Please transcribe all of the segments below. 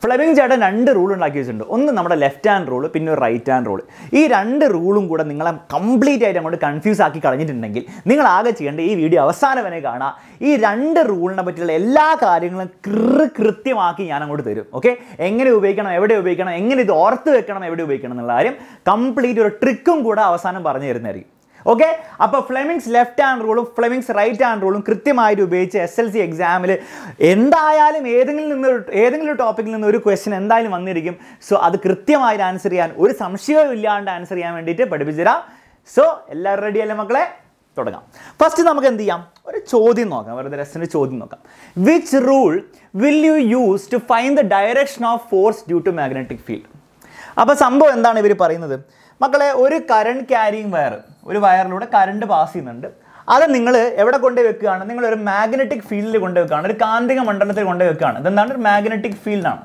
Fleming ചേട്ടൻ രണ്ട് rule ഉണ്ടാക്കി വെച്ചിട്ടുണ്ട് ഒന്ന് നമ്മുടെ ലെഫ്റ്റ് ഹാൻഡ് റൂൾ പിന്നെ ഒരു റൈറ്റ് ഹാൻഡ് റൂൾ ഈ രണ്ട് റൂളും കൂടെ നിങ്ങളെ കംപ്ലീറ്റ് ആയിട്ട് അങ്ങോട്ട് കൺഫ്യൂസ് ആക്കി കളഞ്ഞിട്ടുണ്ടെങ്കിൽ നിങ്ങൾ ആകെ ചെയ്യേണ്ട ഈ വീഡിയോ അവസാനം വരെ കാണാം ഈ രണ്ട് റൂളിനെ പറ്റിയുള്ള എല്ലാ കാര്യങ്ങളും കൃ കൃത്യമാക്കി ഞാൻ അങ്ങോട്ട് തരും ഓക്കെ എങ്ങനെ ഉപയോഗിക്കണം എവിടെ ഉപയോഗിക്കണം എങ്ങനെ ഇത് ഓർത്ത് വെക്കണം എവിടെ ഉപയോഗിക്കണം എന്നുള്ള കാര്യം കംപ്ലീറ്റ് ഒരു ട്രിക്കും കൂടെ അവസാനം പറഞ്ഞു തരുന്നതായിരിക്കും ഓക്കെ അപ്പോൾ ഫ്ലെമിങ്സ് ലെഫ്റ്റ് ഹാൻഡ് റൂളും ഫ്ലെമിങ്സ് റൈറ്റ് ഹാൻഡ് റൂളും കൃത്യമായിട്ട് ഉപയോഗിച്ച് എസ് എൽ സി എക്സാമിൽ എന്തായാലും ഏതെങ്കിലും നിന്ന് ഒരു- ഏതെങ്കിലും ടോപ്പിക്കിൽ നിന്ന് ഒരു ക്വസ്റ്റ്യൻ എന്തായാലും വന്നിരിക്കും സോ അത് കൃത്യമായിട്ട് ആൻസർ ചെയ്യാൻ ഒരു സംശയവും ഇല്ലാണ്ട് ആൻസർ ചെയ്യാൻ വേണ്ടിയിട്ട് പഠിപ്പിച്ചു തരാം സോ എല്ലാവരും റെഡി അല്ലേ മക്കളെ തുടങ്ങാം ഫസ്റ്റ് നമുക്ക് എന്ത് ചെയ്യാം ഒരു ചോദ്യം നോക്കാം വെറുതെ രസത്തിന് ചോദ്യം നോക്കാം which rule will you use to find the direction of force due to magnetic field അപ്പോൾ സംഭവം എന്താണ് ഇവർ പറയുന്നത് മക്കളെ ഒരു കറണ്ട് ക്യാരിങ് വയർ ഒരു വയറിലൂടെ കറണ്ട് പാസ് ചെയ്യുന്നുണ്ട് അത് നിങ്ങൾ എവിടെ കൊണ്ടുപോയി വെക്കുകയാണ് നിങ്ങൾ ഒരു മാഗ്നറ്റിക് ഫീൽഡിൽ കൊണ്ടുപോയി വെക്കുകയാണ് ഒരു കാന്തിക മണ്ഡലത്തിൽ കൊണ്ടുപോയി വെക്കുകയാണ് ഇതെന്താണ് ഒരു മാഗ്നറ്റിക് ഫീൽഡാണ്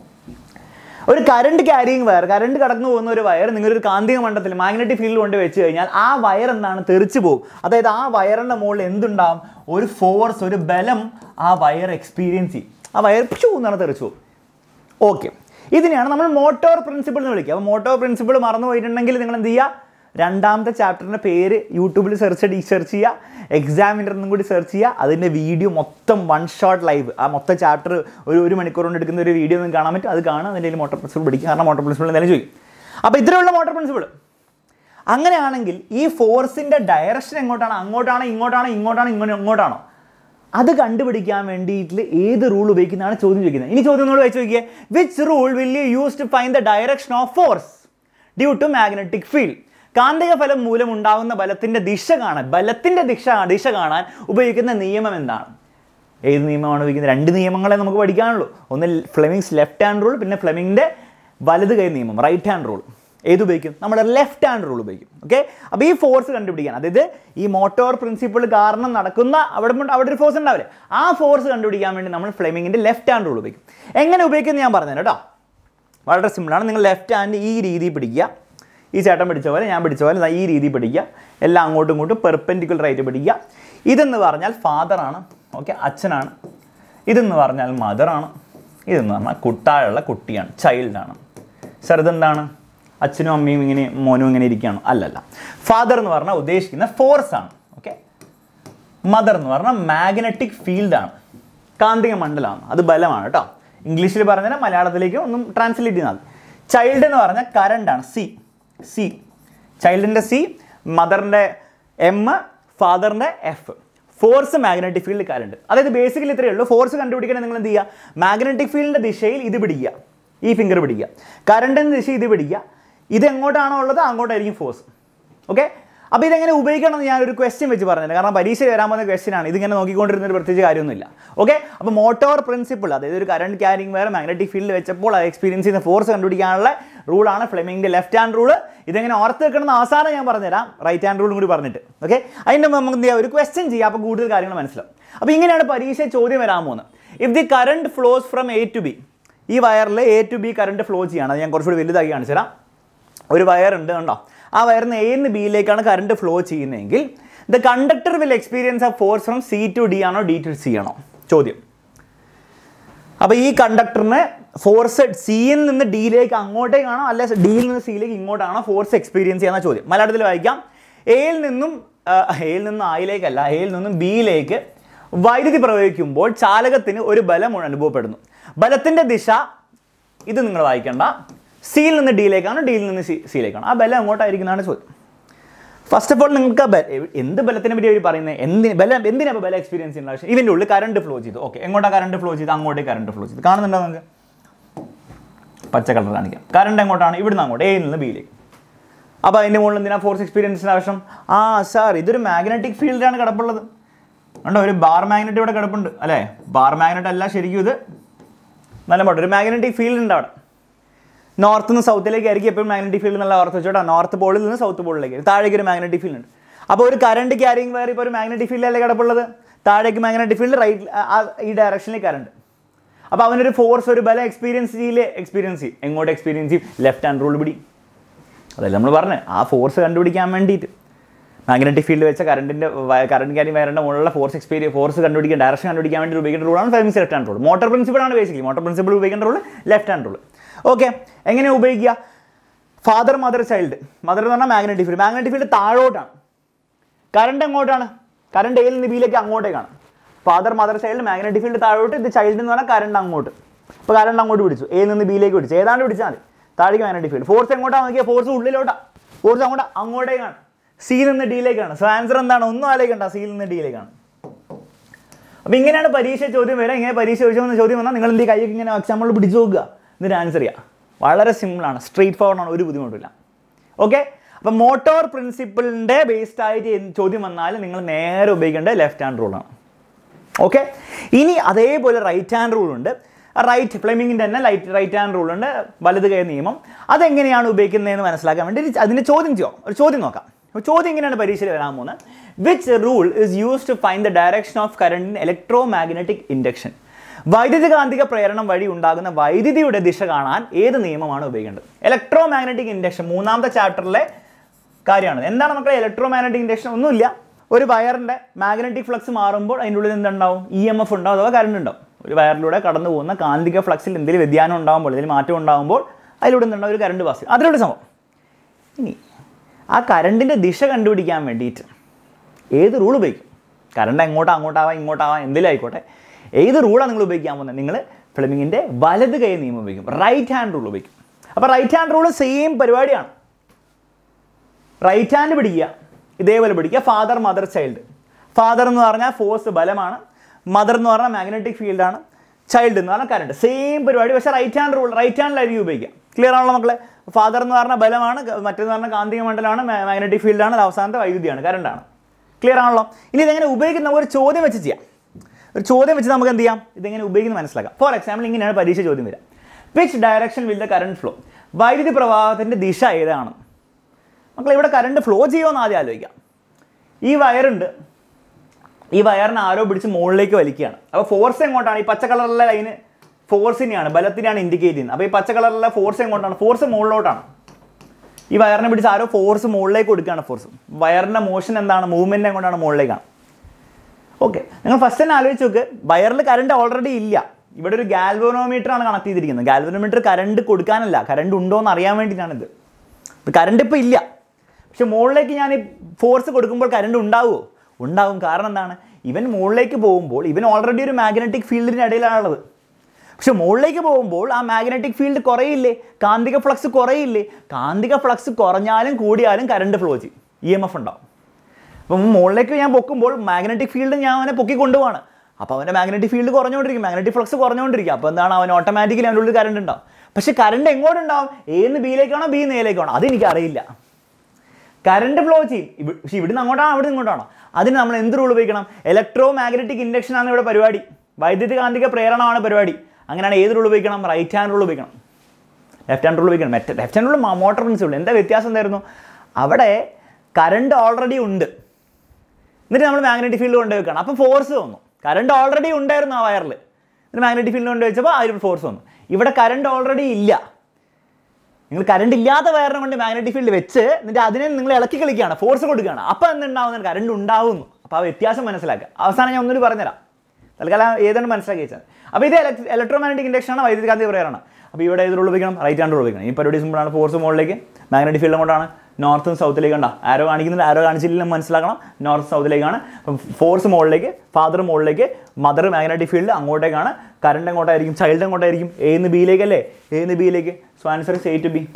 ഒരു കറണ്ട് ക്യാരിങ് വയർ കറണ്ട് കടന്നു പോകുന്ന ഒരു വയർ നിങ്ങളൊരു കാന്തിക മണ്ഡലത്തിൽ മാഗ്നറ്റിക് ഫീൽഡിൽ കൊണ്ട് വെച്ച് കഴിഞ്ഞാൽ ആ വയർ എന്താണ് തെറിച്ചു പോകും അതായത് ആ വയറിൻ്റെ മുകളിൽ എന്തുണ്ടാവും ഒരു ഫോഴ്സ് ഒരു ബലം ആ വയർ എക്സ്പീരിയൻസ് ചെയ്യും ആ വയർ പിച്ചു എന്നാണ് തെറിച്ചു പോകും ഓക്കെ ഇതിനെയാണ് നമ്മൾ മോട്ടോർ പ്രിൻസിപ്പിൾ എന്ന് വിളിക്കുക അപ്പോൾ മോട്ടോർ പ്രിൻസിപ്പിൾ മറന്നു പോയിട്ടുണ്ടെങ്കിൽ നിങ്ങൾ എന്ത് ചെയ്യുക രണ്ടാമത്തെ ചാപ്റ്ററിൻ്റെ പേര് യൂട്യൂബിൽ സെർച്ച് അടി സെർച്ച് ചെയ്യുക എക്സാമിൻ്റെ ഒന്നും കൂടി സെർച്ച് ചെയ്യുക അതിൻ്റെ വീഡിയോ മൊത്തം വൺ ഷോട്ട് ലൈവ് ആ മൊത്തം ചാപ്റ്റർ ഒരു ഒരു മണിക്കൂർ കൊണ്ട് എടുക്കുന്ന ഒരു വീഡിയോ നിങ്ങൾക്ക് കാണാൻ പറ്റും അത് കാണാം അതിൻ്റെ മോട്ടോർ പ്രിൻസിപ്പിൾ പഠിക്കുക കാരണം മോട്ടോർ പ്രിൻസിപ്പിൾ എന്തായാലും ചോദിക്കും അപ്പോൾ ഇത്രയുള്ള മോട്ടോർ പ്രിൻസിപ്പിൾ അങ്ങനെയാണെങ്കിൽ ഈ ഫോഴ്സിൻ്റെ ഡയറക്ഷൻ എങ്ങോട്ടാണ് അങ്ങോട്ടാണോ ഇങ്ങോട്ടാണോ ഇങ്ങോട്ടാണോ ഇങ്ങോട്ട് ഇങ്ങോട്ടാണോ അത് കണ്ടുപിടിക്കാൻ വേണ്ടിയിട്ട് ഏത് റൂൾ ഉപയോഗിക്കുന്നതാണ് ചോദ്യം ചോദിക്കുന്നത് ഇനി ചോദ്യം ഒന്നുകൂടെ വെച്ച് നോക്കിയേ which rule will you use to find the direction of force due to magnetic field കാന്തിക ഫലം മൂലം ഉണ്ടാകുന്ന ബലത്തിന്റെ ദിശ കാണാൻ ബലത്തിന്റെ ദിശ ദിശ കാണാൻ ഉപയോഗിക്കുന്ന നിയമം എന്താണ് ഏത് നിയമമാണ് ഉപയോഗിക്കുന്നത് രണ്ട് നിയമങ്ങളെ നമുക്ക് പഠിക്കാനുള്ളൂ ഒന്ന് ഫ്ലെമിങ്സ് ലെഫ്റ്റ് ഹാൻഡ് റൂൾ പിന്നെ ഫ്ലെമിങ്ങിന്റെ വലത് കൈ നിയമം റൈറ്റ് ഹാൻഡ് റൂൾ ഏത് ഉപയോഗിക്കും നമ്മുടെ ലെഫ്റ്റ് ഹാൻഡ് റൂൾ ഉപയോഗിക്കും ഓക്കെ അപ്പോൾ ഈ ഫോഴ്സ് കണ്ടുപിടിക്കാൻ അതായത് ഈ മോട്ടോർ പ്രിൻസിപ്പിൾ കാരണം നടക്കുന്ന അവിടെ മുണ്ട് അവിടെ ഒരു ഫോഴ്സ് ഉണ്ടാവില്ലേ ആ ഫോഴ്സ് കണ്ടുപിടിക്കാൻ വേണ്ടി നമ്മൾ ഫ്ലെമിങ്ങിന്റെ ലെഫ്റ്റ് ഹാൻഡ് റൂൾ ഉപയോഗിക്കും എങ്ങനെ ഉപയോഗിക്കുന്നത് ഞാൻ പറഞ്ഞുതരാം കേട്ടോ വളരെ സിമ്പിളാണ് നിങ്ങൾ ലെഫ്റ്റ് ഹാൻഡ് ഈ രീതിയിൽ പിടിക്കുക ഈ ചേട്ടൻ പിടിച്ച പോലെ ഞാൻ പിടിച്ച പോലെ ദാ ഈ രീതിയിൽ പിടിക്കുക എല്ലാം അങ്ങോട്ടും ഇങ്ങോട്ടും പെർപെൻഡിക്കുലർ ആയിട്ട് പിടിക്കുക ഇതെന്ന് പറഞ്ഞാൽ ഫാദറാണ് ഓക്കെ അച്ഛനാണ് ഇതെന്ന് പറഞ്ഞാൽ മദറാണ് ഇതെന്ന് പറഞ്ഞാൽ കുട്ടായുള്ള കുട്ടിയാണ് ചൈൽഡാണ് സർ ഇതെന്താണ് അച്ഛനും അമ്മയും ഇങ്ങനെ മോനും ഇങ്ങനെ ഇരിക്കുകയാണ് അല്ലല്ല ഫാദർ എന്ന് പറഞ്ഞാൽ ഉദ്ദേശിക്കുന്ന ഫോഴ്സ് ആണ് ഓക്കെ മദർ എന്ന് പറഞ്ഞാൽ മാഗ്നറ്റിക് ഫീൽഡാണ് കാന്തിക മണ്ഡലമാണ് അത് ബലമാണ് കേട്ടോ ഇംഗ്ലീഷിൽ പറഞ്ഞാൽ മലയാളത്തിലേക്ക് ഒന്നും ട്രാൻസ്ലേറ്റ് ചെയ്യുന്നത് ചൈൽഡ് എന്ന് പറഞ്ഞാൽ കറണ്ടാണ് സി സി ചൈൽഡിൻ്റെ സി മദറിൻ്റെ എം ഫാദറിൻ്റെ F force magnetic field current അതായത് ബേസിക്കലി ഇത്രയേ ഉള്ളൂ ഫോഴ്സ് കണ്ടുപിടിക്കണേ നിങ്ങൾ എന്ത് ചെയ്യുക മാഗ്നറ്റിക് ഫീൽഡിൻ്റെ ദിശയിൽ ഇത് പിടിക്കുക ഈ ഫിംഗർ പിടിക്കുക കറണ്ടിൻ്റെ ദിശ ഇത് പിടിക്കുക ഇത് എങ്ങോട്ടാണോ ഉള്ളത് അങ്ങോട്ടായിരിക്കും ഫോഴ്സ് ഓക്കെ അപ്പോൾ ഇതെങ്ങനെ ഉപയോഗിക്കണം എന്ന് ഞാനൊരു ക്വസ്റ്റ്യൻ വെച്ച് പറഞ്ഞത് കാരണം പരീക്ഷ വരാൻ പോകുന്ന ക്വസ്റ്റ്യൻ ആണ് ഇതിങ്ങനെ നോക്കിക്കൊണ്ടിരുന്ന ഒരു പ്രത്യേകിച്ച് കാര്യമൊന്നുമില്ല ഓക്കെ അപ്പോൾ മോട്ടോർ പ്രിൻസിപ്പിൾ അതായത് ഒരു കറണ്ട് ക്യാരിങ് വേറെ മാഗ്നറ്റിക് ഫീൽഡ് വെച്ചപ്പോൾ അത് എക്സ്പീരിയൻസ് ചെയ്യുന്ന ഫോഴ്സ് കണ്ടുപിടിക്കാനുള്ള റൂളാണ് ഫ്ലെമിങ്ങിൻ്റെ ലെഫ്റ്റ് ഹാൻഡ് റൂൾ ഇതെങ്ങനെ ഓർത്ത് വെക്കണം എന്ന് അവസാനം ഞാൻ പറഞ്ഞുതരാം റൈറ്റ് ഹാൻഡ് റൂളും കൂടി പറഞ്ഞിട്ട് ഓക്കെ അതിൻ്റെ മുമ്പ് നമുക്ക് എന്ത് ചെയ്യാം ഒരു ക്വസ്റ്റ്യൻ ചെയ്യാം അപ്പോൾ കൂടുതൽ കാര്യങ്ങൾ മനസ്സിലാവും അപ്പോൾ ഇങ്ങനെയാണ് പരീക്ഷ ചോദ്യം വരാൻ പോകുന്നത് if the current flows from A to B ഈ വയറിൽ A to B current flow ചെയ്യാണ് അത് ഞാൻ കുറച്ചുകൂടി വലുതാക്കി കാണിച്ചു തരാം ഒരു വയർ ഉണ്ട് കണ്ടോ ആ വയറിന് എ നിന്ന് ബിയിലേക്കാണ് കറണ്ട് ഫ്ലോ ചെയ്യുന്നതെങ്കിൽ ദ കണ്ടക്ടർ വിൽ എക്സ്പീരിയൻസ് ആ force from C to D ആണോ ഡി ടു സി ആണോ ചോദ്യം അപ്പോൾ ഈ കണ്ടക്ടറിന് ഫോഴ്സ് സിയിൽ നിന്ന് ഡിയിലേക്ക് അങ്ങോട്ടേക്കാണോ അല്ലെ ഡിയിൽ നിന്ന് സിയിലേക്ക് ഇങ്ങോട്ടാണോ ഫോഴ്സ് എക്സ്പീരിയൻസ് ചെയ്യുന്ന ചോദ്യം മലയാളത്തിൽ വായിക്കാം എയിൽ നിന്നും എയിൽ നിന്നും ആയിലേക്കല്ല എയിൽ നിന്നും ബിയിലേക്ക് വൈദ്യുതി പ്രയോഗിക്കുമ്പോൾ ചാലകത്തിന് ഒരു ബലം അനുഭവപ്പെടുന്നു ബലത്തിൻ്റെ ദിശ ഇത് നിങ്ങൾ വായിക്കണ്ട സിയിൽ നിന്ന് ഡിയിലേക്കാണോ ഡിയിൽ നിന്ന് സി സിയിലേക്കാണോ ആ ബലം എങ്ങോട്ടായിരിക്കുന്നതാണ് ചോദ്യം ഫസ്റ്റ് ഓഫ് ഓൾ നിങ്ങൾക്ക് ആ ബല- എന്ത് ബലത്തിനെ പറ്റി അവർ പറയുന്നത് എന്തിന് ബലം എന്തിനാ ഇപ്പോൾ ബലം എക്സ്പീരിയൻസ് ചെയ്യുന്ന ആവശ്യം ഇതിൻ്റെ ഉള്ളിൽ കറണ്ട് ഫ്ലോ ചെയ്തു ഓക്കെ എങ്ങോട്ടാണ് കറണ്ട് ഫ്ലോ ചെയ്ത് അങ്ങോട്ടേക്ക് കറണ്ട് ഫ്ലോ ചെയ്ത് കാണുന്നുണ്ടോ നിങ്ങൾക്ക് പച്ച കളർ കാണിക്കാം കറണ്ട് എങ്ങോട്ടാണ് ഇവിടുന്ന് അങ്ങോട്ട് എയിൽ നിന്ന് ബിയിലേക്ക് അപ്പോൾ അതിൻ്റെ മുകളിൽ എന്തിനാ ഫോഴ്സ് എക്സ്പീരിയൻസിൻ്റെ ആവശ്യം ആ സാർ ഇതൊരു മാഗ്നറ്റിക് ഫീൽഡാണ് കിടപ്പുള്ളത് ഉണ്ടോ ഒരു ബാർ മാഗ്നറ്റ് ഇവിടെ കിടപ്പുണ്ട് അല്ലേ ബാർ മാഗ്നറ്റ് അല്ല ശരിക്കും ഇത് നല്ല പോട്ടെ ഒരു മാഗ്നറ്റിക് ഫീൽഡ് ഉണ്ട് അവിടെ നോർത്ത് നിന്ന് സൗത്തിലേക്ക് ആയിരിക്കും എപ്പോഴും മാഗ്നറ്റിക് ഫീൽഡ് എന്നുള്ള ഓർത്ത് വെച്ചോട്ടോ നോർത്ത് പോളിൽ നിന്ന് സൗത്ത് പോളിലേക്ക് താഴേക്ക് ഒരു മാഗ്നറ്റിക് ഫീൽഡ് ഉണ്ട് അപ്പോൾ ഒരു കറണ്ട് ക്യാരിങ് വയർ ഇപ്പോൾ ഒരു മാഗ്നറ്റിക് ഫീൽഡല്ലേ കിടപ്പുള്ളത് താഴേക്ക് മാഗ്നറ്റിക് ഫീൽഡ് റൈറ്റ് ഈ ഡയറക്ഷനിൽ കറണ്ട് അപ്പോൾ അവനൊരു ഫോഴ്സ് ഒരു ബലം എക്സ്പീരിയൻസ് ചെയ്യില്ലേ എക്സ്പീരിയൻസ് ചെയ്യും എങ്ങോട്ട് എക്സ്പീരിയൻസ് ചെയ്യും ലെഫ്റ്റ് ഹാൻഡ് റൂൾ പിടി അതല്ല നമ്മൾ പറഞ്ഞത് ആ ഫോഴ്സ് കണ്ടുപിടിക്കാൻ വേണ്ടിയിട്ട് മാഗ്നറ്റിക് ഫീൽഡ് വെച്ച കറണ്ടിൻ്റെ കറണ്ട് ക്യാരി വയറിൻ്റെ മുകളിലുള്ള ഫോഴ്സ് എക്സ്പീരിയ ഫോഴ്സ് കണ്ടുപിടിക്കാൻ ഡയറക്ഷൻ കണ്ടുപിടിക്കാൻ വേണ്ടി ഉപയോഗിക്കുന്ന റൂളാണ് Fleming's left hand rule motor principle ആണ് ബേസിക്കലി മോട്ടോർ പ്രിൻസിപ്പിൾ ഉപയോഗിക്കുന്ന rule left hand rule okay എങ്ങനെ ഉപയോഗിക്കുക ഫാദർ മദർ ചൈൽഡ് മദർ എന്ന് പറഞ്ഞാൽ മാഗ്നറ്റിക് ഫീൽഡ് മാഗ്നറ്റിക് ഫീൽഡ് താഴോട്ടാണ് കറണ്ട് എങ്ങോട്ടാണ് കറണ്ട് എയിൽ നിന്ന് ബിയിലേക്ക് അങ്ങോട്ടേക്കാണ് father mother child magnetic field താഴോട്ട് ഇത് ചൈൽഡ് എന്ന് പറഞ്ഞാൽ കറണ്ട് അങ്ങോട്ട് ഇപ്പോൾ കറണ്ട് അങ്ങോട്ട് പിടിച്ചു എയിൽ നിന്ന് ബിയിലേക്ക് പിടിച്ചു ഏതാണ്ട് പിടിച്ചാൽ മതി താഴേക്ക് മാഗ്നറ്റിക് ഫീൽഡ് ഫോഴ്സ് എങ്ങോട്ടാണ് നോക്കിയാൽ ഫോഴ്സ് ഉള്ളിലോട്ടാണ് ഫോഴ്സ് അങ്ങോട്ട് അങ്ങോട്ടേക്കാണ് സിയിൽ നിന്ന് ഡിയിലേക്കാണ് സോ ആൻസർ എന്താണ് ഒന്നും ആലോചിക്കണ്ട സിയിൽ നിന്ന് ഡിയിലേക്കാണ് അപ്പോൾ ഇങ്ങനെയാണ് പരീക്ഷ ചോദ്യം വരിക ഇങ്ങനെ പരീക്ഷ ചോദിച്ചു ചോദ്യം വന്നാൽ നിങ്ങൾ എന്ത് ചെയ്യുക? കൈയൊക്കെ ഇങ്ങനെ എക്സാമ്പിൾ പിടിച്ചു നോക്കുക എന്നിട്ട് ആൻസർ ചെയ്യുക വളരെ സിമ്പിളാണ് സ്ട്രെയിറ്റ് ഫോർവേഡ് ആണ് ഒരു ബുദ്ധിമുട്ടില്ല ഓക്കെ അപ്പം മോട്ടോർ പ്രിൻസിപ്പിളിൻ്റെ ബേസ്ഡ് ആയിട്ട് എന്ത് ചോദ്യം വന്നാൽ നിങ്ങൾ നേരെ ഉപയോഗിക്കേണ്ടത് ലെഫ്റ്റ് ഹാൻഡ് റൂളാണ് ഓക്കെ ഇനി അതേപോലെ റൈറ്റ് ഹാൻഡ് റൂൾ ഉണ്ട് റൈറ്റ് ഫ്ലെമിങ്ങിൻ്റെ തന്നെ ലൈറ്റ് റൈറ്റ് ഹാൻഡ് റൂൾ ഉണ്ട് വലത് കൈ നിയമം അതെങ്ങനെയാണ് ഉപയോഗിക്കുന്നതെന്ന് മനസ്സിലാക്കാൻ വേണ്ടി ഒരു- അതിൻ്റെ ചോദ്യം ചെയ്യാം ഒരു ചോദ്യം നോക്കാം അപ്പോൾ ചോദ്യം ഇങ്ങനെയാണ് പരീക്ഷയിൽ വരാൻ പോകുന്നത് which rule is use to find the direction of current in electromagnetic induction വൈദ്യുതകാന്തിക പ്രേരണം വഴി ഉണ്ടാകുന്ന വൈദ്യുതിയുടെ ദിശ കാണാൻ ഏത് നിയമമാണ് ഉപയോഗിക്കേണ്ടത് ഇലക്ട്രോ മാഗ്നറ്റിക് ഇൻഡക്ഷൻ മൂന്നാമത്തെ ചാപ്റ്ററിലെ കാര്യമാണ് എന്താണ് മക്കളെ ഇലക്ട്രോ മാഗ്നറ്റിക് ഇൻഡക്ഷൻ ഒന്നുമില്ല ഒരു വയറിൻ്റെ മാഗ്നറ്റിക് ഫ്ലക്സ് മാറുമ്പോൾ അതിൻ്റെ ഉള്ളിൽ എന്തുണ്ടാവും ഇ എം എഫ് ഉണ്ടാവും അഥവാ കറണ്ട് ഉണ്ടാവും ഒരു വയറിലൂടെ കടന്നു പോകുന്ന കാന്തിക ഫ്ലക്സിൽ എന്തെങ്കിലും വ്യതിയാനം ഉണ്ടാകുമ്പോൾ എന്തെങ്കിലും മാറ്റം ഉണ്ടാകുമ്പോൾ അതിലൂടെ എന്തുണ്ടാവും ഒരു കറണ്ട് പാസ് അതിലൂടെ സംഭവം ഇനി ആ കറണ്ടിൻ്റെ ദിശ കണ്ടുപിടിക്കാൻ വേണ്ടിയിട്ട് ഏത് റൂൾ ഉപയോഗിക്കും കറണ്ട് എങ്ങോട്ടാ അങ്ങോട്ടാവാം ഇങ്ങോട്ടാവാം എന്തെങ്കിലും ആയിക്കോട്ടെ ഏത് റൂളാണ് നിങ്ങൾ ഉപയോഗിക്കാൻ പോകുന്നത് നിങ്ങൾ ഫ്ലെമിങ്ങിൻ്റെ വലത് കൈ നിയമം ഉപയോഗിക്കും റൈറ്റ് ഹാൻഡ് റൂൾ ഉപയോഗിക്കും അപ്പോൾ റൈറ്റ് ഹാൻഡ് റൂൾ സെയിം പരിപാടിയാണ് റൈറ്റ് ഹാൻഡ് പിടിക്കുക ഇതേപോലെ പിടിക്കുക ഫാദർ മദർ ചൈൽഡ് ഫാദർ എന്ന് പറഞ്ഞാൽ ഫോഴ്സ് ബലമാണ് മദർ എന്ന് പറഞ്ഞാൽ മാഗ്നറ്റിക് ഫീൽഡാണ് ചൈൽഡ് എന്ന് പറഞ്ഞാൽ കറണ്ട് സെയിം പരിപാടി പക്ഷേ റൈറ്റ് ഹാൻഡ് റൂൾ റൈറ്റ് ഹാൻഡിലായിരിക്കും ഉപയോഗിക്കുക ക്ലിയർ ആണല്ലോ മക്കളെ ഫാദർ എന്ന് പറഞ്ഞാൽ ബലമാണ് മറ്റേന്ന് പറഞ്ഞാൽ കാന്തിക മണ്ഡലമാണ് മാഗ്നറ്റിക് ഫീൽഡാണ് അവസാനത്തെ വൈദ്യുതിയാണ് കറണ്ടാണ് ക്ലിയർ ആണല്ലോ ഇനി ഇതെങ്ങനെ ഉപയോഗിക്കുന്ന ഒരു ചോദ്യം വെച്ച് ചെയ്യാം ഒരു ചോദ്യം വെച്ച് നമുക്ക് എന്ത് ചെയ്യാം ഇതെങ്ങനെ ഉപയോഗിക്കുന്നത് മനസ്സിലാക്കാം ഫോർ എക്സാമ്പിൾ ഇങ്ങനെയാണ് പരീക്ഷ ചോദ്യം വരിക which direction will the current flow വൈദ്യുതി പ്രവാഹത്തിൻ്റെ ദിശ ഏതാണ് മക്കളെ ഇവിടെ കറണ്ട് ഫ്ലോ ചെയ്യുമെന്ന് ആദ്യം ആലോചിക്കാം ഈ വയറുണ്ട് ഈ വയറിനെ ആരോ പിടിച്ച് മുകളിലേക്ക് വലിക്കുകയാണ് അപ്പോൾ ഫോഴ്സ് എങ്ങോട്ടാണ് ഈ പച്ച കളറിലെ ലൈന് ഫോഴ്സിനെയാണ് ബലത്തിനെയാണ് ഇൻഡിക്കേറ്റ് ചെയ്യുന്നത് അപ്പോൾ ഈ പച്ച കളറിലെ ഫോഴ്സ് എങ്ങോട്ടാണ് ഫോഴ്സ് മുകളിലോട്ടാണ് ഈ വയറിനെ പിടിച്ച് ആരോ ഫോഴ്സ് മുകളിലേക്ക് കൊടുക്കുകയാണ് ഫോഴ്സ് വയറിൻ്റെ മോഷൻ എന്താണ് മൂവ്മെൻറ്റ് എങ്ങോട്ടാണ് മുകളിലേക്കാണ് ഓക്കെ നിങ്ങൾ ഫസ്റ്റ് തന്നെ ആലോചിച്ച് നോക്ക് വയറിൽ കറണ്ട് ഓൾറെഡി ഇല്ല ഇവിടെ ഒരു ഗാൽവനോമീറ്റർ ആണ് കണക്ട് ചെയ്തിരിക്കുന്നത് ഗാൽവനോമീറ്റർ കറണ്ട് കൊടുക്കാനല്ല കറണ്ട് ഉണ്ടോ എന്ന് അറിയാൻ വേണ്ടിയിട്ടാണിത് കറണ്ട് ഇപ്പോൾ ഇല്ല പക്ഷെ മുകളിലേക്ക് ഞാൻ ഫോഴ്സ് കൊടുക്കുമ്പോൾ കറണ്ട് ഉണ്ടാവുമോ ഉണ്ടാവും കാരണം എന്താണ് ഇവൻ മുകളിലേക്ക് പോകുമ്പോൾ ഇവൻ ഓൾറെഡി ഒരു മാഗ്നറ്റിക് ഫീൽഡിൻ്റെ ഇടയിലാണുള്ളത് പക്ഷെ മുകളിലേക്ക് പോകുമ്പോൾ ആ മാഗ്നറ്റിക് ഫീൽഡ് കുറയില്ലേ കാന്തിക ഫ്ലക്സ് കുറയില്ലേ കാന്തിക ഫ്ലക്സ് കുറഞ്ഞാലും കൂടിയാലും കറണ്ട് ഫ്ലോ ചെയ്യും ഇ എം എഫ് ഉണ്ടാവും അപ്പം മുകളിലേക്ക് ഞാൻ പൊക്കുമ്പോൾ മാഗ്നറ്റിക് ഫീൽഡ് ഞാൻ അവനെ പൊക്കി കൊണ്ടുപോവാണ് അപ്പോൾ അവൻ്റെ മാഗ്നറ്റിക് ഫീൽഡ് കുറഞ്ഞുകൊണ്ടിരിക്കും മാഗ്നറ്റിക് ഫ്ലക്സ് കുറഞ്ഞുകൊണ്ടിരിക്കും അപ്പോൾ എന്താണ് അവൻ ഓട്ടോമാറ്റിക്കലി അവൻ്റെ ഉള്ളിൽ കറണ്ട് ഉണ്ടാവും പക്ഷേ കറണ്ട് എങ്ങോട്ടുണ്ടാവും ഏന്ന് ബിയിലേക്കാണോ ബി നേലേക്കാണോ അതെനിക്ക് അറിയില്ല കറണ്ട് ഫ്ലോ ചെയ്യും ഇവ- പക്ഷേ ഇവിടുന്ന് അങ്ങോട്ടാണോ അവിടെ ഇങ്ങോട്ടാണോ അതിന് നമ്മൾ എന്ത് റൂൾ ഉപയോഗിക്കണം ഇലക്ട്രോ മാഗ്നറ്റിക് ഇൻഡക്ഷൻ ആണ് ഇവിടെ പരിപാടി വൈദ്യുതി കാന്തിക പ്രേരണമാണ് പരിപാടി അങ്ങനെയാണ് ഏത് റൂൾ ഉപയോഗിക്കണം റൈറ്റ് ഹാൻഡ് റൂൾ ഉപയോഗിക്കണം ലെഫ്റ്റ് ഹാൻഡ് റൂൾ ഉപയോഗിക്കണം മറ്റേ left hand rule motor principle എന്താ വ്യത്യാസം എന്തായിരുന്നു അവിടെ കറണ്ട് ഓൾറെഡി ഉണ്ട് എന്നിട്ട് നമ്മൾ മാഗ്നറ്റിക് ഫീൽഡ് കൊണ്ടുപോയി വെക്കണം അപ്പോൾ ഫോഴ്സ് വന്നു കറണ്ട് ഓൾറെഡി ഉണ്ടായിരുന്നു ആ വയറിൽ എന്നിട്ട് മാഗ്നറ്റിക് ഫീൽഡ് കൊണ്ട് വെച്ചപ്പോൾ അതിൽ ഫോഴ്സ് വന്നു ഇവിടെ കറണ്ട് ഓൾറെഡി ഇല്ല നിങ്ങൾ കറണ്ട് ഇല്ലാത്ത വയറിനെ കൊണ്ട് മാഗ്നറ്റിക് ഫീൽഡ് വെച്ച് എന്നിട്ട് അതിനെ നിങ്ങൾ ഇളക്കി കളിക്കുകയാണ് ഫോഴ്സ് കൊടുക്കുകയാണ് അപ്പോൾ എന്തുണ്ടാവുന്നത് കറണ്ട് ഉണ്ടാവുന്നു അപ്പോൾ ആ വ്യത്യാസം മനസ്സിലാക്കുക അവസാനം ഞാൻ ഒന്നുകൂടി പറഞ്ഞുതരാം തൽക്കാലം ഏതാണ് മനസ്സിലാക്കി വെച്ചാൽ അപ്പോൾ ഇത് ഇലക്ട്രോ മാഗ്നറ്റിക് ഇൻഡക്ഷൻ ആണ് വൈദ്യുതി കാന്തി പ്രേരണ അപ്പോൾ ഇവിടെ ഏത് റൂൾ ഉപയോഗിക്കണം റൈറ്റ് ഹാൻഡ് റൂൾ ഉപയോഗിക്കണം ഈ പരിപാടി സിമ്പിളാണ് ഫോഴ്സ് മുകളിലേക്ക് മാഗ്നറ്റിക് ഫീൽഡ് കൊണ്ടാണ് നോർത്തും സൗത്തിലേക്ക് കണ്ട ആരോ കാണിക്കുന്നില്ല ആരോ കാണിച്ചില്ലെന്ന് മനസ്സിലാക്കണം നോർത്ത് സൗത്തിലേക്കാണ് ഫോഴ്സ് മുകളിലേക്ക് ഫാദർ മുകളിലേക്ക് മദർ മാഗ്നറ്റിക് ഫീൽഡ് അങ്ങോട്ടേക്കാണ് കറണ്ട് എങ്ങോട്ടായിരിക്കും ചൈൽഡ് എങ്ങോട്ടായിരിക്കും എന്ന് ബിയിലേക്ക് അല്ലേ എന്ന് ബിയിലേക്ക് so answer is A to B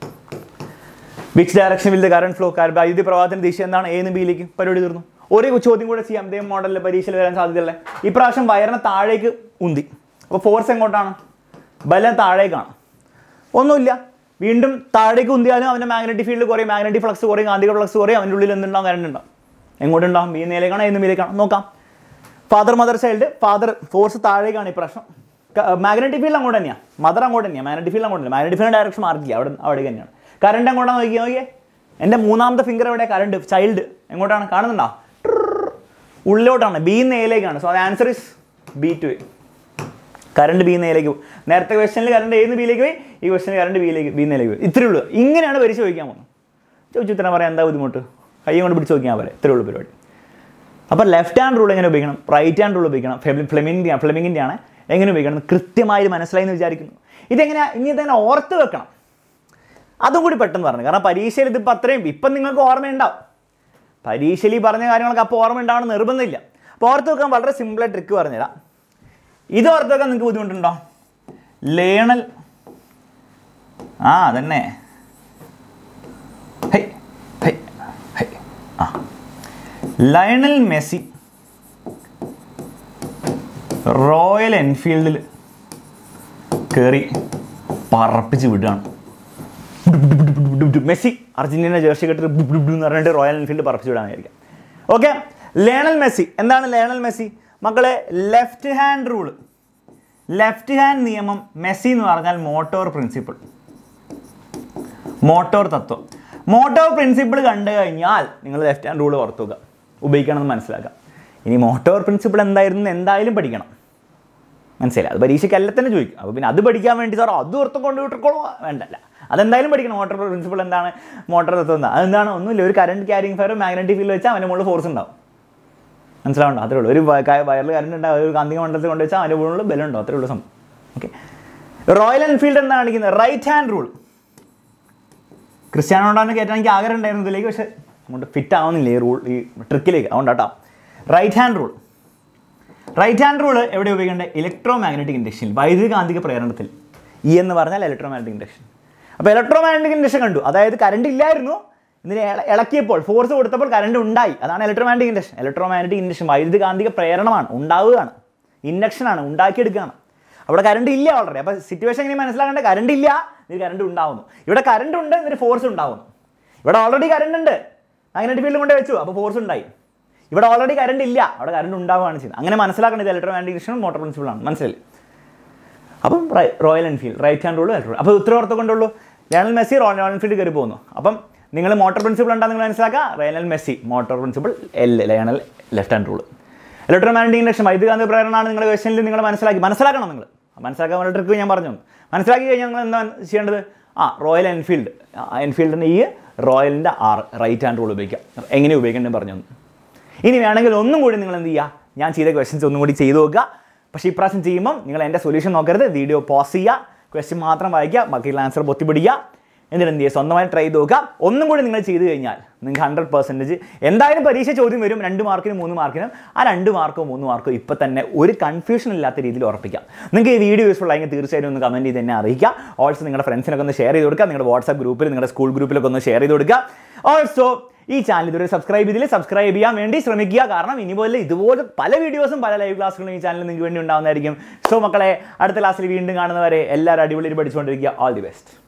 which direction will the current flow വൈദ്യുതി പ്രവാഹത്തിന്റെ ദിശ എന്താണ് എന്ന് ബിയിലേക്ക് പരിപാടി തീർന്നു ഒരേ ചോദ്യം കൂടെ ചെയ്യാം ഇതേ മോഡലിൽ പരീക്ഷയിൽ വരാൻ സാധ്യതയല്ലേ ഇപ്രാവശ്യം വയറിനെ താഴേക്ക് ഉന്തി അപ്പോൾ ഫോഴ്സ് എങ്ങോട്ടാണ് ബലം താഴേക്കാണ് ഒന്നുമില്ല വീണ്ടും താഴേക്ക് ഉന്തിയാലും അവൻ്റെ മാഗ്നറ്റിക് ഫീൽഡ് കുറയും മാഗ്നറ്റിക് ഫ്ലക്സ് കുറയും കാന്തിക ഫ്ലക്സ് കുറയും അവൻ്റെ ഉള്ളിൽ എന്തുണ്ടാവും കറണ്ട് ഉണ്ടാവും എങ്ങോട്ടുണ്ടാവും ഈ നിലയിലേക്കാണോ എന്ന് മേലേക്കാണോ നോക്കാം father mother child father force താഴേക്കാണ് ഈ പ്രശ്നം മാഗ്നറ്റിക് ഫീൽഡ് അങ്ങോട്ട് തന്നെയാണ് മദർ അങ്ങോട്ട് തന്നെയാണ് മാഗ്നറ്റിക് ഫീൽഡ് അങ്ങോട്ട് മാഗ്നറ്റിക് ഫീൽഡ് ഡയറക്ഷൻ മാറില്ല അവിടെ അവിടെ തന്നെയാണ് കറണ്ട് എങ്ങോട്ടാണ് നോക്കിയാൽ നോക്കിയേ എൻ്റെ മൂന്നാമത്തെ ഫിംഗർ എവിടെ കറണ്ട് ചൈൽഡ് എങ്ങോട്ടാണ് കാണുന്നുണ്ടോ ഉള്ളിലോട്ടാണ് ബി നേയിലേക്കാണ് so answer is B to current B നേയിലേക്ക് പോകും നേരത്തെ ക്വസ്റ്റനിൽ കറണ്ട് ഏത് ബിയിലേക്ക് പോയി ഈ ക്വസ്റ്റനിൽ കറണ്ട് ബിയിലേക്ക് ബി നേയിലേക്ക് പോയി ഇത്രയേ ഉള്ളൂ ഇങ്ങനെയാണ് പരീക്ഷ ചോദിക്കാൻ പോകുന്നത് ചോദിച്ചു ഉത്തരം പറയാൻ എന്താ ബുദ്ധിമുട്ട് കൈ കൊണ്ട് പിടിച്ച് നോക്കിയാൽ പോലെ ഇത്രയേ ഉള്ളൂ പരിപാടി അപ്പോൾ ലെഫ്റ്റ് ഹാൻഡ് റൂൾ എങ്ങനെ ഉപയോഗിക്കണം റൈറ്റ് ഹാൻഡ് റൂൾ ഉപയോഗിക്കണം ഫ്ലെമിൻ്റെ ഫ്ലെമിങ്ങിൻ്റെ ആണ് എങ്ങനെ ഉപയോഗിക്കണം എന്ന് കൃത്യമായി മനസ്സിലായി എന്ന് വിചാരിക്കുന്നു ഇതെങ്ങനെ ഇനി ഇതെങ്ങനെ ഓർത്ത് വെക്കണം അതും കൂടി പെട്ടെന്ന് പറഞ്ഞു കാരണം പരീക്ഷയിൽ ഇതിപ്പോൾ അത്രയും ഇപ്പം നിങ്ങൾക്ക് ഓർമ്മയുണ്ടാവും പരീക്ഷയിൽ ഈ പറഞ്ഞ കാര്യങ്ങളൊക്കെ അപ്പോൾ ഓർമ്മ ഉണ്ടാവണം നിർബന്ധമില്ല അപ്പോൾ ഓർത്ത് വെക്കാൻ വളരെ സിമ്പിളായി ട്രിക്ക് പറഞ്ഞുതരാം ഇത് ഓർത്ത് വെക്കാൻ നിങ്ങൾക്ക് ബുദ്ധിമുട്ടുണ്ടോ ലേണൽ ആ അതന്നെ ഹൈ ഹൈ ഹൈ ആ ലയണൽ മെസ്സി റോയൽ എൻഫീൽഡിൽ കയറി പറപ്പിച്ച് വിടുകയാണ് മെസ്സി അർജന്റീന ജേഴ്സി കെട്ടിട്ട് ബുബ് ബുബ് എന്ന് പറഞ്ഞിട്ട് റോയൽ എൻഫീൽഡ് പറപ്പിച്ച് വിടാനായിരിക്കും ഓക്കെ ലേണൽ മെസ്സി എന്താണ് ലേണൽ മെസ്സി മക്കളെ left hand rule left hand നിയമം മെസ്സി എന്ന് പറഞ്ഞാൽ മോട്ടോർ പ്രിൻസിപ്പിൾ മോട്ടോർ തത്വം മോട്ടോർ പ്രിൻസിപ്പിൾ കണ്ടു കഴിഞ്ഞാൽ നിങ്ങൾ ലെഫ്റ്റ് ഹാൻഡ് റൂൾ ഓർത്തുക ഉപയോഗിക്കണമെന്ന് മനസ്സിലാക്കാം ഇനി മോട്ടോർ പ്രിൻസിപ്പിൾ എന്തായിരുന്നു എന്ന് എന്തായാലും പഠിക്കണം മനസ്സിലായി അത് പരീക്ഷയ്ക്ക് അല്ല തന്നെ ചോദിക്കും അപ്പോൾ പിന്നെ അത് പഠിക്കാൻ വേണ്ടി സാർ അത് ഓർത്ത് കൊണ്ട് വിട്ടിക്കോളൂ വേണ്ടല്ല അതെന്തായാലും പഠിക്കണം മോട്ടോർ പ്രിൻസിപ്പിൾ എന്താണ് മോട്ടോർ തത്വം എന്താ അതെന്താണ് ഒന്നുമില്ല ഒരു current carrying wire magnetic field വെച്ചാൽ അവൻ്റെ മുകളിൽ ഫോഴ്സ് ഉണ്ടാവും മനസ്സിലാവണ്ട അത്രേ ഉള്ളൂ ഒരു വയറിൽ കറണ്ട് ഉണ്ടാവും ഒരു കാന്തിക മണ്ഡലത്തിൽ കൊണ്ട് വെച്ചാൽ അവൻ്റെ മുകളിൽ ബലം ഉണ്ടാവും അത്രേ ഉള്ളൂ സംഭവം ഓക്കെ റോയൽ എൻഫീൽഡ് എന്താണ് കാണിക്കുന്നത് right hand rule Cristiano Ronaldo കയറ്റാൻ എനിക്ക് ആഗ്രഹം ഉണ്ടായിരുന്നു ഇതിലേക്ക് പക്ഷേ അങ്ങോട്ട് ഫിറ്റ് ആവുന്നില്ല ഈ റൂൾ ഈ ട്രിക്കിലേക്ക് അതുകൊണ്ടാട്ടോ right hand rule right hand rule എവിടെ ഉപയോഗിക്കേണ്ടത് ഇലക്ട്രോ മാഗ്നറ്റിക് ഇൻഡക്ഷനിൽ വൈദ്യുതി കാന്തിക പ്രേരണത്തിൽ ഇ എന്ന് പറഞ്ഞാൽ ഇലക്ട്രോ മാഗ്നറ്റിക് ഇൻഡക്ഷൻ അപ്പോൾ ഇലക്ട്രോ മാഗ്നറ്റിക് ഇൻഡക്ഷൻ കണ്ടു അതായത് കറണ്ട് ഇല്ലായിരുന്നു ഇതിനെ ഇള- ഇളക്കിയപ്പോൾ ഫോഴ്സ് കൊടുത്തപ്പോൾ കറണ്ട് ഉണ്ടായി അതാണ് electromagnetic induction electromagnetic induction വൈദ്യുതി കാന്തിക പ്രേരണമാണ് ഉണ്ടാവുകയാണ് ഇൻഡക്ഷനാണ് ഉണ്ടാക്കിയെടുക്കുകയാണ് അവിടെ കറണ്ട് ഇല്ല ഓൾറെഡി അപ്പോൾ സിറ്റുവേഷൻ എങ്ങനെ മനസ്സിലാക്കേണ്ടത് കറണ്ട് ഇല്ല ഇതിന് കറണ്ട് ഉണ്ടാവുന്നു ഇവിടെ കറണ്ട് ഉണ്ട് ഇതിന് ഫോഴ്സ് ഉണ്ടാവുന്നു ഇവിടെ ഓൾറെഡി കറണ്ട് ഉണ്ട് മാഗ്നറ്റിക് ഫീൽഡ് കൊണ്ട് വെച്ചു അപ്പോൾ ഫോഴ്സ് ഉണ്ടായി ഇവിടെ ഓൾറെഡി കറണ്ട് ഇല്ല അവിടെ കറണ്ട് ഉണ്ടാവുകയാണ് ചെയ്യുന്നത് അങ്ങനെ മനസ്സിലാക്കേണ്ടത് ഇത് ഇലക്ട്രോ മാഗ്നറ്റിക് ഇൻഡക്ഷനും മോട്ടോർ പ്രിൻസിപ്പിളാണ് മനസ്സിലായി അപ്പം റൈ- Royal Enfield right hand rule electro അപ്പോൾ ഉത്തരവാദിത്തം കൊണ്ടുള്ളൂ ലയണൽ മെസ്സി റോയൽ എൻഫീൽഡ് കയറി പോകുന്നു അപ്പം നിങ്ങൾ മോട്ടോർ പ്രിൻസിപ്പിൾ ഉണ്ടാകും നിങ്ങൾ മനസ്സിലാക്കുക Lionel Messi motor principle L Lionel left hand rule electromagnetic induction വൈദ്യുതകാന്ത പ്രേരണമാണ് നിങ്ങൾ ക്വസ്റ്റനിൽ നിങ്ങൾ മനസ്സിലാക്കി മനസ്സിലാക്കണം നിങ്ങൾ മനസ്സിലാക്കാൻ വേണ്ട ട്രിക്ക് ഞാൻ പറഞ്ഞു തന്നു. മനസ്സിലാക്കി കഴിഞ്ഞാൽ നിങ്ങൾ എന്താ ചെയ്യേണ്ടത് ആ റോയൽ എൻഫീൽഡ് എൻഫീൽഡിൻ്റെ ഈ റോയലിൻ്റെ ആർ റൈറ്റ് ഹാൻഡ് റൂൾ ഉപയോഗിക്കാം എങ്ങനെ ഉപയോഗിക്കേണ്ടത് പറഞ്ഞു തന്നു ഇനി വേണമെങ്കിൽ ഒന്നും കൂടി നിങ്ങൾ എന്ത് ചെയ്യുക ഞാൻ ചെയ്ത ക്വസ്റ്റ്യൻസ് ഒന്നും കൂടി ചെയ്തു നോക്കുക പക്ഷേ ഇപ്രാവശ്യം ചെയ്യുമ്പം നിങ്ങൾ എൻ്റെ സൊല്യൂഷൻ നോക്കരുത് വീഡിയോ പോസ് ചെയ്യുക ക്വസ്റ്റ്യൻ മാത്രം വായിക്കുക ബാക്കിയുള്ള ആൻസർ പൊത്തിപ്പിടിക്കുക എന്നിട്ട് എന്ത് ചെയ്യുക സ്വന്തമായി ട്രൈ ചെയ്ത് നോക്കുക ഒന്നും കൂടി നിങ്ങൾ ചെയ്ത് കഴിഞ്ഞാൽ നിങ്ങൾക്ക് ഹൺഡ്രഡ് പെർസെൻറ്റേജ് എന്തായാലും പരീക്ഷ ചോദ്യം വരും രണ്ട് മാർക്കിനും മൂന്ന് മാർക്കിനും ആ രണ്ട് മാർക്കോ മൂന്ന് മാർക്കോ ഇപ്പം തന്നെ ഒരു കൺഫ്യൂഷൻ ഇല്ലാത്ത രീതിയിൽ ഉറപ്പിക്കാം നിങ്ങൾക്ക് ഈ വീഡിയോ യൂസ്ഫുൾ ആയെങ്കിൽ തീർച്ചയായും ഒന്ന് കമൻറ്റ് ചെയ്ത് തന്നെ അറിയിക്കുക ഓൾസോ നിങ്ങളുടെ ഫ്രണ്ട്സിനൊക്കെ ഒന്ന് ഷെയർ ചെയ്ത് കൊടുക്കുക നിങ്ങളുടെ വാട്സാപ്പ് ഗ്രൂപ്പിൽ നിങ്ങളുടെ സ്കൂൾ ഗ്രൂപ്പിലൊക്കെ ഒന്ന് ഷെയർ ചെയ്ത് കൊടുക്കുക ഓൾസോ ഈ ചാനൽ ഇതുവരെ സബ്സ്ക്രൈബ് ചെയ്തില്ല സബ്സ്ക്രൈബ് ചെയ്യാൻ വേണ്ടി ശ്രമിക്കുക കാരണം ഇനി പോലെ ഇതുപോലെ പല വീഡിയോസും പല ലൈവ് ക്ലാസ്സുകളും ഈ ചാനലിൽ നിങ്ങൾക്ക് വേണ്ടി ഉണ്ടാകുന്നതായിരിക്കും സോ മക്കളെ അടുത്ത ക്ലാസ്സിൽ വീണ്ടും കാണുന്നവരെ എല്ലാവരും അടിപൊളി പഠിച്ചുകൊണ്ടിരിക്കുക ഓൾ ദി ബെസ്റ്റ്